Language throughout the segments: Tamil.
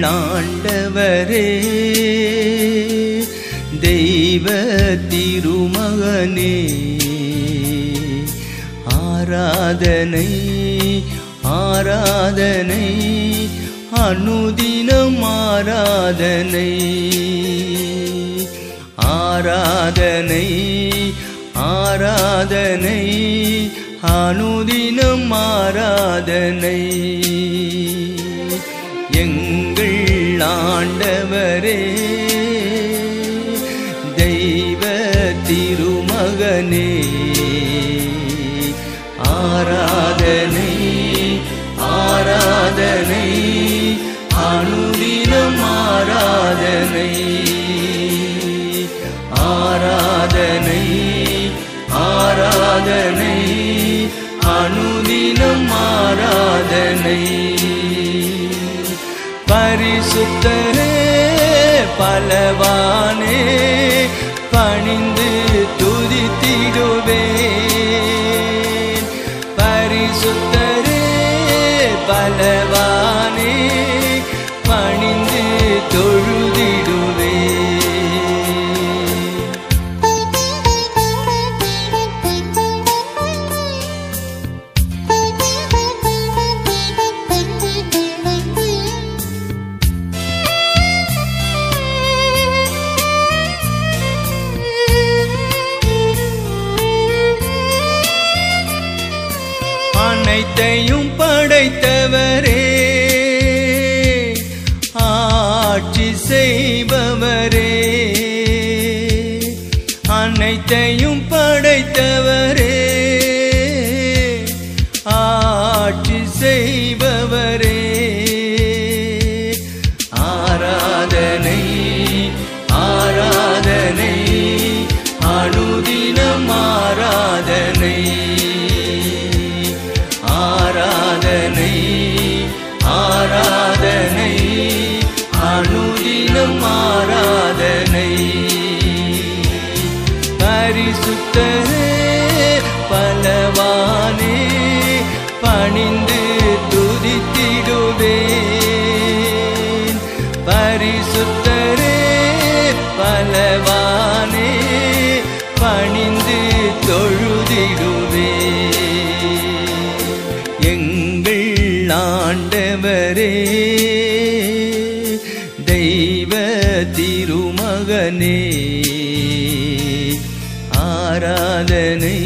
ஆண்டவரே தெய்வ திருமகனே ஆராதனை ஆராதனை அனுதினம் ஆராதனை ஆராதனை ஆராதனை அனுதினம் ஆராதனை எங்கள் ஆண்டவரே தெய்வ திருமகனே ஆராதனை ஆராதனை அனுதினம் ஆராதனை ஆராதனை ஆராதனை அனுதினம் ஆராதனை பரிசுத்தரே பலவானே பணிந்து துதித்திடுவேன் பரிசுத்தரே பலவானே பணிந்து தொழுதிடுவேன் அனைத்தையும் படைத்தவரே ஆட்சி செய்பவரே அனைத்தையும் படைத்தவரே ஆட்சி செய்பவரே ஆராதனை ஆராதனை அனுதினம் ஆராதனை ஆராதனை ஆராதனை அனுதினம் ஆராதனை பரிசுத்தரே பலவானே பணிந்து துதித்திடுவேன் பரிசுத்தரே பலவானே பணிந்து தொழுதிடுவேன் எங்கள் ஆண்டவரே தெய்வ திருமகனே ஆராதனை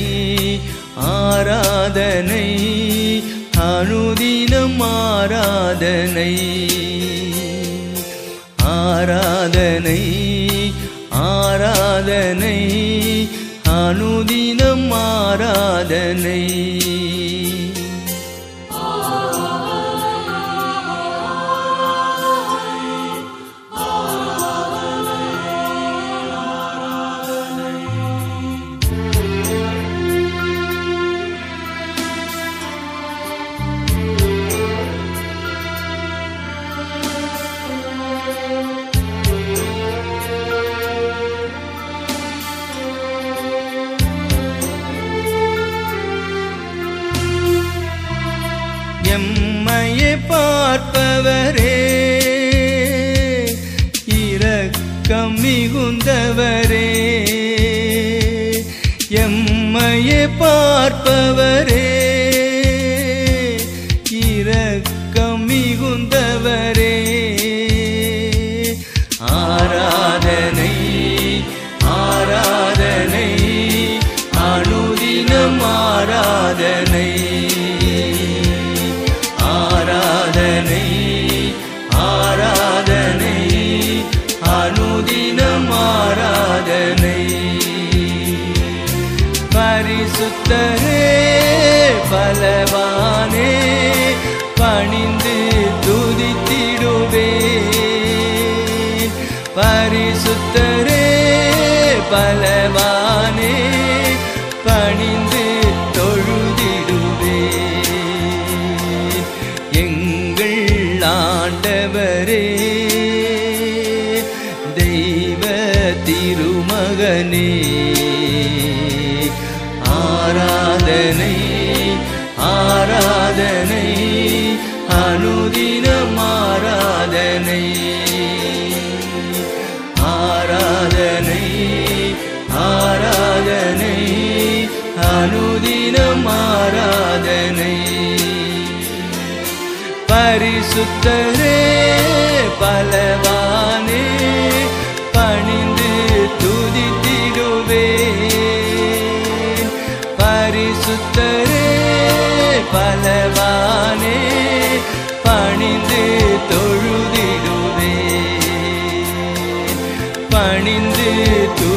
ஆராதனை அனுதினம் ஆராதனை ஆராதனை ஆராதனை அனுதினம் ஆராதனை எம்மையை பார்ப்பவரே இரக்கம் மிகுந்தவரே எம்மையை பார்ப்பவரே இரக்கம் மிகுந்தவரே ஆராதனை ஆராதனை அனுதினம் ஆராதனை ஆராதனை ஆராதனை அனுதினம் ஆராதனை பரிசுத்தரே பலவானே பணிந்து துதித்திடுவேன் பரிசுத்தரே பலவானே பணிந்து தொழுதிடுவேன் எங்கள் ஆண்டவரே தெய்வ திருமகனே ஆராதனை ஆராதனை அனுதினம் ஆராதனை பரிசுத்தரே பலவானே பணிந்து துதித்திடுவே பரிசுத்தரே பலவானே பணிந்து தொழுதிடுவே பணிந்து து